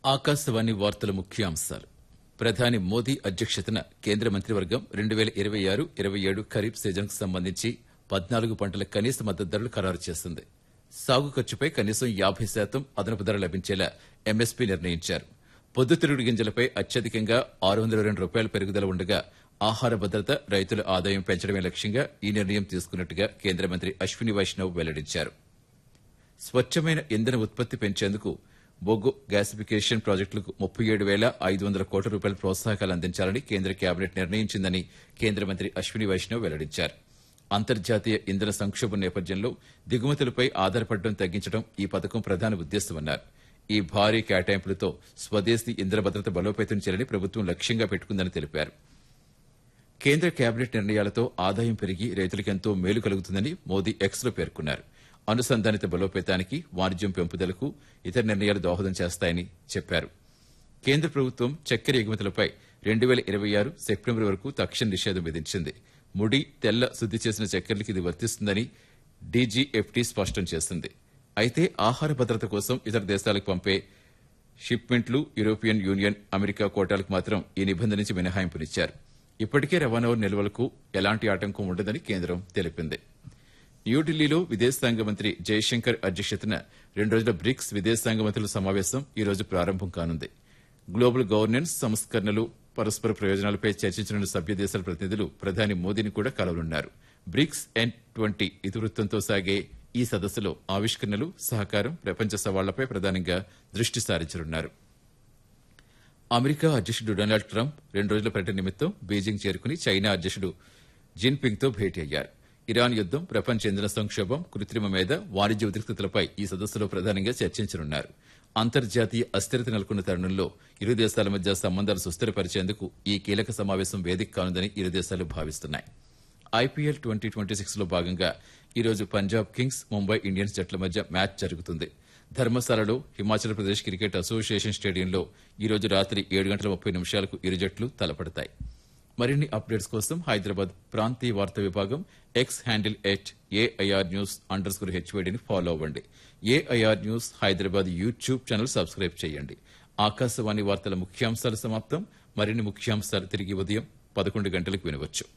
ఆకాశవాణి వార్తల ముఖ్యాంశాలు ప్రధాని మోదీ అధ్యక్షతన కేంద్ర మంత్రివర్గం రెండు వేల ఇరవై ఆరు ఇరవై ఏడు ఖరీఫ్ సీజన్కు సంబంధించి పద్నాలుగు పంటల కనీస మద్దతు ధరలు ఖరారు చేసింది సాగు ఖర్చుపై కనీసం యాభై శాతం అదనపు ధర లభించేలా ఎంఎస్పీ నిర్ణయించారు పొద్దుతిరుగుడు గింజలపై అత్యధికంగా ఆరు వందల రెండు రూపాయల పెరుగుదల ఉండగా ఆహార భద్రత రైతుల ఆదాయం పెంచడమే లక్ష్యంగా ఈ నిర్ణయం తీసుకున్నట్టుగా కేంద్ర మంత్రి అశ్విని వైష్ణవ్ వెల్లడించారు స్వచ్ఛమైన ఇంధన ఉత్పత్తి పెంచేందుకు బొగ్గు గ్యాసిఫికేషన్ ప్రాజెక్టులకు ముప్పై ఏడు వేల ఐదు వందల కోట్ల రూపాయల ప్రోత్సాహకాలు అందించాలని కేంద్ర కేబినెట్ నిర్ణయించిందని కేంద్ర మంత్రి అశ్విని వైష్ణవ్ వెల్లడించారు అంతర్జాతీయ ఇంధన సంక్షోభం నేపథ్యంలో దిగుమతులపై ఆధారపడడం తగ్గించడం ఈ పథకం ప్రధాన ఉద్దేశమన్నారు ఈ భారీ కేటాయింపులతో స్వదేశీ ఇంధన భద్రత బలోపేతం చేయాలని ప్రభుత్వం లక్ష్యంగా పెట్టుకుందని తెలిపారు కేంద్ర కేబినెట్ నిర్ణయాలతో ఆదాయం పెరిగి రైతులకెంతో మేలు కలుగుతుందని మోదీ ఎక్స్లో పేర్కొన్నారు అనుసంధానిత బలోపేతానికి వాణిజ్యం పెంపుదలకు ఇతర నిర్ణయాలు దోహదం చేస్తాయని చెప్పారు కేంద్ర ప్రభుత్వం చక్కెర ఎగుమతులపై రెండు వేల ఇరవై ఆరు సెప్టెంబర్ వరకు తక్షణ నిషేధం విధించింది ముడి తెల్ల శుద్ది చేసిన చక్కెరలకు ఇది వర్తిస్తుందని డీజీఎఫ్టీ స్పష్టం చేసింది అయితే ఆహార భద్రత కోసం ఇతర దేశాలకు పంపే షిప్మెంట్లు యూరోపియన్ యూనియన్ అమెరికా కోటాలకు మాత్రం ఈ నిబంధన నుంచి మినహాయింపునిచ్చారు ఇప్పటికే రవాణా నిల్వలకు ఎలాంటి ఆటంకం ఉండదని కేంద్రం తెలిపింది న్యూఢిల్లీలో విదేశాంగ మంత్రి జయశంకర్ అధ్యక్షతన రెండు రోజుల బ్రిక్స్ విదేశాంగ మంత్రుల సమావేశం ఈ రోజు ప్రారంభం కానుంది గ్లోబల్ గవర్నెన్స్ సంస్కరణలు పరస్పర ప్రయోజనాలపై చర్చించనున్న సభ్య దేశాల ప్రతినిధులు ప్రధాని మోదీని కూడా కలవనున్నారు బ్రిక్స్ ఎన్ ట్వంటీ ఇతివృత్తంతో సాగే ఈ సదస్సులో ఆవిష్కరణలు సహకారం ప్రపంచ సవాళ్లపై ప్రధానంగా దృష్టి సారించనున్నారు అమెరికా అధ్యక్షుడు డొనాల్డ్ ట్రంప్ రెండు రోజుల పర్యటన నిమిత్తం బీజింగ్ చేరుకుని చైనా అధ్యక్షుడు జిన్పింగ్ తో భేటీ అయ్యారు ఇరాన్ యుద్దం ప్రపంచ ఇంధన సంక్షోభం కృత్రిమ మేధ వాణిజ్య ఉద్రిక్తతలపై ఈ సదస్సులో ప్రధానంగా చర్చించనున్నారు అంతర్జాతీయ అస్థిరత నెలకొన్న తరుణంలో ఇరు దేశాల మధ్య సంబంధాలు సుస్థిరపరిచేందుకు ఈ కీలక సమావేశం వేదిక కానుందని ఇరు దేశాలు భావిస్తున్నాయి ఐపీఎల్ ట్వంటీ ట్వంటీ సిక్స్ లో భాగంగా ఈ రోజు పంజాబ్ కింగ్స్ ముంబై ఇండియన్స్ జట్ల మధ్య మ్యాచ్ జరుగుతుంది ధర్మశాలలో హిమాచల్ ప్రదేశ్ క్రికెట్ అసోసియేషన్ స్టేడియంలో ఈ రోజు రాత్రి ఏడు గంటల ముప్పై నిమిషాలకు ఇరు జట్లు తలపడతాయి మరిన్ని అప్డేట్స్ కోసం హైదరాబాద్ ప్రాంతీయ వార్తా విభాగం X handle at AIR news under score హెచ్వైడిని ఫాలో అవ్వండి AIR news Hyderabad YouTube channel subscribe చేయండి ఆకాశవాణి వార్తల ముఖ్యాంశాలు సమాప్తం మరిన్ని ముఖ్యాంశాలు తిరిగి ఉదయం పదకొండు గంటలకు వినవచ్చు